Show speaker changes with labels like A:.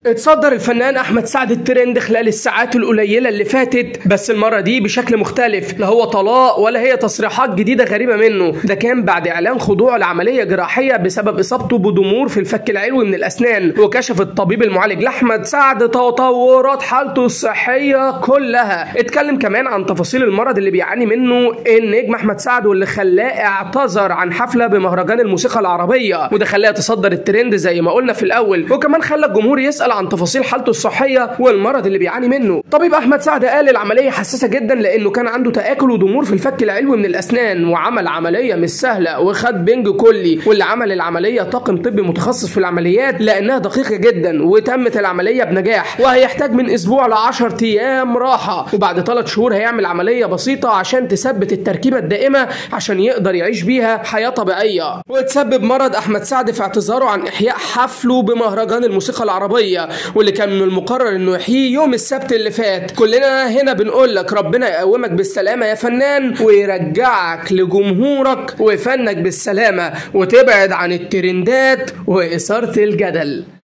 A: اتصدر الفنان احمد سعد الترند خلال الساعات القليله اللي فاتت بس المره دي بشكل مختلف لا هو طلاق ولا هي تصريحات جديده غريبه منه ده كان بعد اعلان خضوعه لعمليه جراحيه بسبب اصابته بضمور في الفك العلوي من الاسنان وكشف الطبيب المعالج لاحمد سعد تطورات حالته الصحيه كلها اتكلم كمان عن تفاصيل المرض اللي بيعاني منه النجم احمد سعد واللي خلاه اعتذر عن حفله بمهرجان الموسيقى العربيه وده خلاه يتصدر الترند زي ما قلنا في الاول وكمان خلى الجمهور يسال عن تفاصيل حالته الصحيه والمرض اللي بيعاني منه طبيب احمد سعد قال العمليه حساسه جدا لانه كان عنده تاكل وضمور في الفك العلوي من الاسنان وعمل عمليه مش سهله وخد بنج كلي واللي عمل العمليه طاقم طبي متخصص في العمليات لانها دقيقه جدا وتمت العمليه بنجاح وهيحتاج من اسبوع ل 10 ايام راحه وبعد ثلاث شهور هيعمل عمليه بسيطه عشان تثبت التركيبه الدائمه عشان يقدر يعيش بيها حياه طبيعيه وتسبب مرض احمد سعد في اعتذاره عن احياء حفله بمهرجان الموسيقى العربيه واللي كان من المقرر انه يحييه يوم السبت اللي فات كلنا هنا بنقول لك ربنا يقومك بالسلامه يا فنان ويرجعك لجمهورك وفنك بالسلامه وتبعد عن الترندات واثاره الجدل